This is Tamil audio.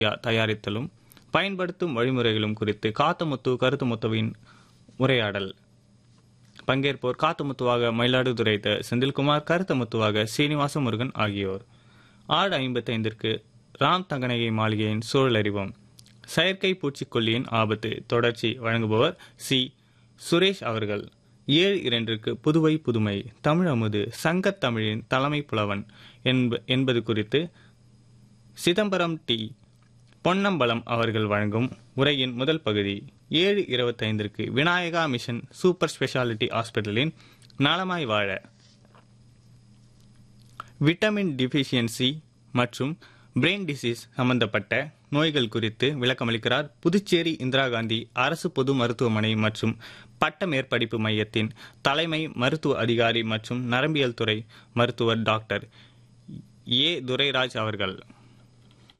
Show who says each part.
Speaker 1: யா- தயாரித்தலும் பயன்படுத்தும் வழிமுறைகளும் குறித்து காத்தமுத்து கருத்துமுத்துவின் உரையாடல் பங்கேற்போர் காத்தமுத்துவாக மயிலாடுதுறை த. செந்தில்குமார் கருத்தமுத்துவாக சீனிவாச முருகன் ஆகியோர் ஆடு ஐம்பத்தைந்திற்கு ராம் தங்கநகை மாளிகையின் சூழலறிவோம் செயற்கை பூச்சிக்கொல்லியின் ஆபத்து தொடர்ச்சி வழங்குபவர் சி சுரேஷ் அவர்கள் ஏழு இரண்டிற்கு புதுவை புதுமை தமிழ் அமுது சங்கத் தமிழின் தலைமை புலவன் என்ப- என்பது குறித்து சிதம்பரம் டி பொன்னம்பலம் அவர்கள் வழங்கும் உரையின் முதல் பகுதி ஏழு இருபத்தைந்திற்கு விநாயகா மிஷன் சூப்பர் ஸ்பெஷாலிட்டி ஹாஸ்பிட்டலின் நலமாய் வாழ விட்டமின் டிஃபிஷியன்சி மற்றும் பிரெயின் டிசீஸ் சம்பந்தப்பட்ட நோய்கள் குறித்து விளக்கமளிக்கிறார் புதுச்சேரி இந்திரா காந்தி அரசு பொது மருத்துவமனை மற்றும் பட்ட மேற்படிப்பு மையத்தின் தலைமை மருத்துவ அதிகாரி மற்றும் நரம்பியல் துறை மருத்துவர் டாக்டர் ஏ துரைராஜ் அவர்கள்